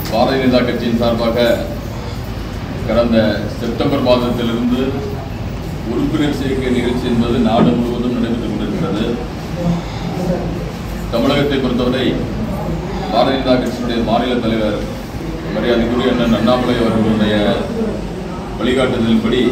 பாரதிய ஜனதா கட்சியின் சார்பாக கடந்த செப்டம்பர் மாதத்திலிருந்து உறுப்பினர் சேர்க்கை நிகழ்ச்சி என்பது நாடு முழுவதும் நடைபெற்றுக் கொண்டிருக்கிறது தமிழகத்தை பொறுத்தவரை பாரதிய ஜனதா கட்சியினுடைய மாநில தலைவர் மரியாதைக்குரிய அண்ணன் அண்ணாமலை அவர்களுடைய வழிகாட்டுதலின்படி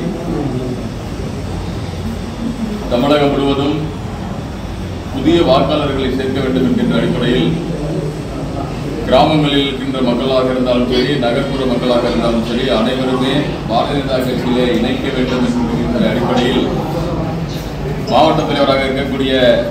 தமிழகம் முழுவதும் புதிய வாக்காளர்களை சேர்க்க வேண்டும் என்கின்ற அடிப்படையில் கிராமங்களில் இருக்கின்ற மக்களாக இருந்தாலும் சரி நகர்ப்புற மக்களாக இருந்தாலும் சரி அனைவருமே பாரதிய ஜனதா கட்சியிலே இணைக்க வேண்டும் என்கின்ற அடிப்படையில் மாவட்ட தலைவராக இருக்கக்கூடிய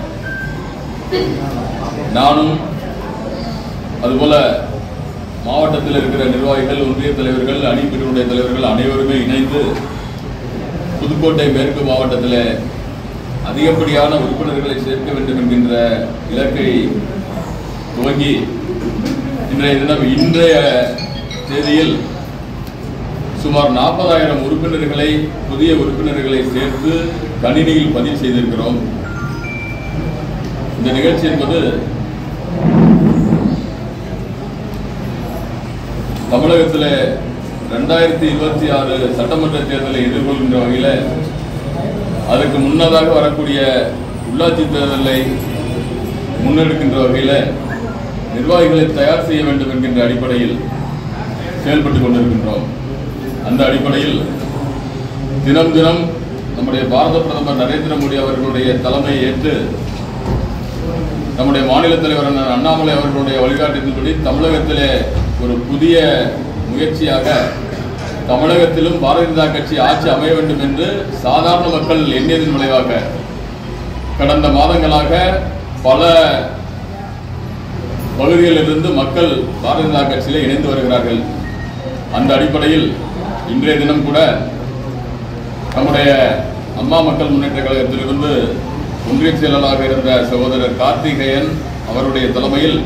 நானும் அதுபோல மாவட்டத்தில் இருக்கிற நிர்வாகிகள் ஒன்றிய தலைவர்கள் அணிப்பிரிவுடைய தலைவர்கள் அனைவருமே இணைந்து புதுக்கோட்டை மேற்கு மாவட்டத்தில் அதிகப்படியான உறுப்பினர்களை சேர்க்க வேண்டும் என்கின்ற இலக்கை துவங்கி இன்றைய தினம் இன்றைய தேதியில் சுமார் நாற்பதாயிரம் உறுப்பினர்களை புதிய உறுப்பினர்களை சேர்த்து கணினியில் பதிவு செய்திருக்கிறோம் இந்த நிகழ்ச்சி என்பது தமிழகத்தில் ரெண்டாயிரத்தி இருபத்தி ஆறு சட்டமன்ற தேர்தலை எதிர்கொள்கின்ற வகையில் அதற்கு முன்னதாக வரக்கூடிய உள்ளாட்சி தேர்தலை முன்னெடுக்கின்ற வகையில் நிர்வாகிகளை தயார் செய்ய வேண்டும் என்கின்ற அடிப்படையில் செயல்பட்டுக் கொண்டிருக்கின்றோம் அந்த அடிப்படையில் தினம் தினம் நம்முடைய பாரத பிரதமர் நரேந்திர மோடி அவர்களுடைய தலைமையை ஏற்று நம்முடைய மாநில தலைவர் அண்ணன் அண்ணாமலை அவர்களுடைய வழிகாட்டுதல்படி தமிழகத்திலே ஒரு புதிய முயற்சியாக தமிழகத்திலும் பாரதிய ஜனதா கட்சி ஆட்சி அமைய வேண்டும் என்று சாதாரண மக்கள் எண்ணியதன் விளைவாக கடந்த மாதங்களாக பல பகுதிகளிலிருந்து மக்கள் பாரதிய ஜனதா கட்சியிலே இணைந்து வருகிறார்கள் அந்த அடிப்படையில் இன்றைய தினம் கூட நம்முடைய அம்மா மக்கள் முன்னேற்ற கழகத்திலிருந்து ஒன்றிய செயலாளராக இருந்த சகோதரர் கார்த்திகேயன் அவருடைய தலைமையில்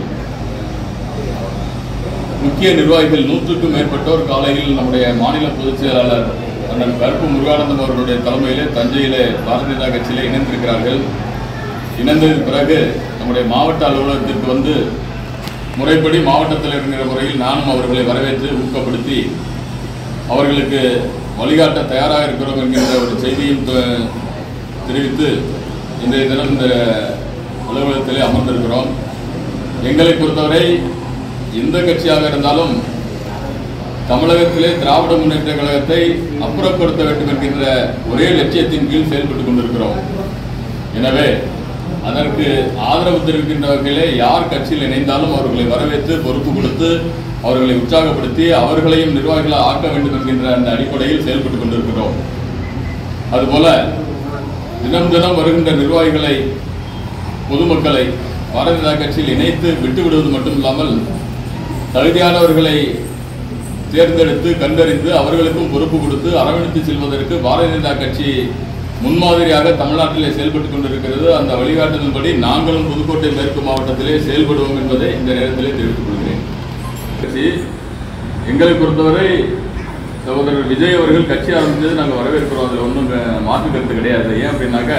முக்கிய நிர்வாகிகள் நூற்றுக்கும் மேற்பட்டோர் காலையில் நம்முடைய மாநில பொதுச் செயலாளர் அண்ணன் கருப்பு முருகானந்தம் அவர்களுடைய தலைமையிலே தஞ்சையிலே பாரதிய ஜனதா கட்சியிலே இணைந்திருக்கிறார்கள் இணைந்ததற்கு பிறகு நம்முடைய மாவட்ட அலுவலகத்திற்கு வந்து முறைப்படி மாவட்டத்தில் இருக்கிற முறையில் நானும் அவர்களை வரவேற்று ஊக்கப்படுத்தி அவர்களுக்கு வழிகாட்ட தயாராக இருக்கிறோம் என்கின்ற ஒரு செய்தியும் தெ- தெரிவித்து இன்றைய தினம் இந்த அலுவலகத்திலே அமர்ந்திருக்கிறோம் எங்களை பொறுத்தவரை எந்த கட்சியாக இருந்தாலும் தமிழகத்திலே திராவிட முன்னேற்ற கழகத்தை அப்புறப்படுத்த வேண்டும் என்கின்ற ஒரே லட்சியத்தின் கீழ் செயல்பட்டுக் கொண்டிருக்கிறோம் எனவே அதற்கு ஆதரவு தெரிவிக்கின்ற வகையிலே யார் கட்சியில் இணைந்தாலும் அவர்களை வரவேற்று பொறுப்பு கொடுத்து அவர்களை உற்சாகப்படுத்தி அவர்களையும் நிர்வாகிகளாக ஆக்க வேண்டும் என்கின்ற அந்த அடிப்படையில் செயல்பட்டுக் கொண்டிருக்கிறோம் அதுபோல தினம் தினம் வருகின்ற நிர்வாகிகளை பொதுமக்களை பாரதிய ஜனதா கட்சியில் இணைத்து விட்டு விடுவது மட்டும் இல்லாமல் தகுதியானவர்களை தேர்ந்தெடுத்து கண்டறிந்து அவர்களுக்கும் பொறுப்பு கொடுத்து அரவணைத்து செல்வதற்கு பாரதிய ஜனதா கட்சி முன்மாதிரியாக தமிழ்நாட்டிலே செயல்பட்டுக் கொண்டிருக்கிறது அந்த வழிகாட்டுதல்படி நாங்களும் புதுக்கோட்டை மேற்கு மாவட்டத்திலே செயல்படுவோம் என்பதை இந்த நேரத்திலே தெரிவித்துக் கொள்கிறேன் கட்சி எங்களை பொறுத்தவரை சகோதரர் விஜய் அவர்கள் கட்சி ஆரம்பித்தது நாங்கள் வரவேற்கிறோம் அதில் ஒன்றும் மாற்று கருத்து கிடையாது ஏன் அப்படின்னாக்க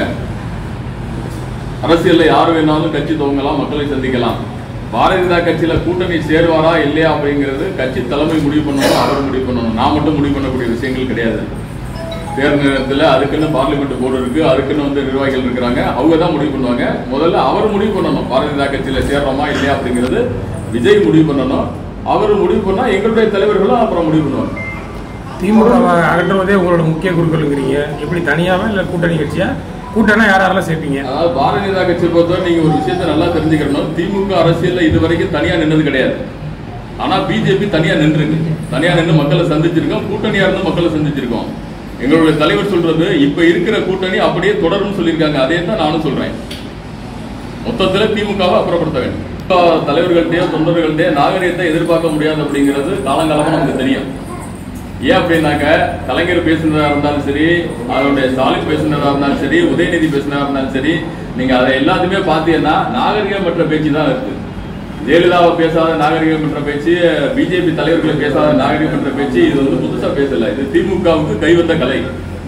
அரசியல்ல யார் வேணாலும் கட்சி துவங்கலாம் மக்களை சந்திக்கலாம் பாரதிய ஜனதா கட்சியில கூட்டணி சேருவாரா இல்லையா அப்படிங்கிறது கட்சி தலைமை முடிவு பண்ணணும் அவர் முடிவு பண்ணணும் நான் மட்டும் முடிவு பண்ணக்கூடிய விஷயங்கள் கிடையாது தேர்தல் நேரத்தில் அதுக்குன்னு பார்லிமெண்ட் போர்டு இருக்கு அதுக்குன்னு வந்து நிர்வாகிகள் இருக்கிறாங்க அவங்க தான் முடிவு பண்ணுவாங்க முதல்ல அவர் முடிவு பண்ணணும் பாரதிய ஜனதா கட்சியில சேர்றோமா இல்லையா அப்படிங்கிறது விஜய் முடிவு பண்ணணும் அவர் முடிவு பண்ணா எங்களுடைய தலைவர்களும் அப்புறம் முடிவு பண்ணுவாங்க திமுக அகற்றுவதே உங்களோட முக்கிய குறுக்கலுங்கிறீங்க எப்படி தனியாவா இல்லை கூட்டணி கட்சியா கூட்டணா யார் யாரெல்லாம் சேர்ப்பீங்க அதாவது பாரதிய ஜனதா கட்சியை பொறுத்தவரை நீங்க ஒரு விஷயத்தை நல்லா தெரிஞ்சுக்கணும் திமுக அரசியல்ல இது வரைக்கும் தனியா நின்னது கிடையாது ஆனா பிஜேபி தனியா நின்றுருக்கு தனியா நின்று மக்களை சந்திச்சிருக்கோம் கூட்டணியா இருந்து மக்களை சந்திச்சிருக்கோம் எங்களுடைய தலைவர் சொல்றது இப்ப இருக்கிற கூட்டணி அப்படியே தொடரும் சொல்லியிருக்காங்க அதே தான் நானும் சொல்றேன் மொத்தத்துல திமுகவை அப்புறப்படுத்த வேண்டும் இப்ப தலைவர்கள்ட்டயோ தொண்டர்கள்ட்டயோ நாகரிகத்தை எதிர்பார்க்க முடியாது அப்படிங்கிறது காலங்காலமா நமக்கு தெரியும் ஏன் அப்படின்னாக்க கலைஞர் பேசுனதா இருந்தாலும் சரி அதனுடைய ஸ்டாலின் பேசுனதா இருந்தாலும் சரி உதயநிதி பேசுனதா இருந்தாலும் சரி நீங்க அதை எல்லாத்தையுமே பார்த்தீங்கன்னா நாகரிகமற்ற பேச்சு தான் இருக்கு ஜெயலலிதாவை பேசாத நாகரிகமற்ற பேச்சு பிஜேபி தலைவர்களை பேசாத நாகரிகமற்ற பேச்சு இது வந்து புதுசா பேசல இது திமுகவுக்கு கைவந்த கலை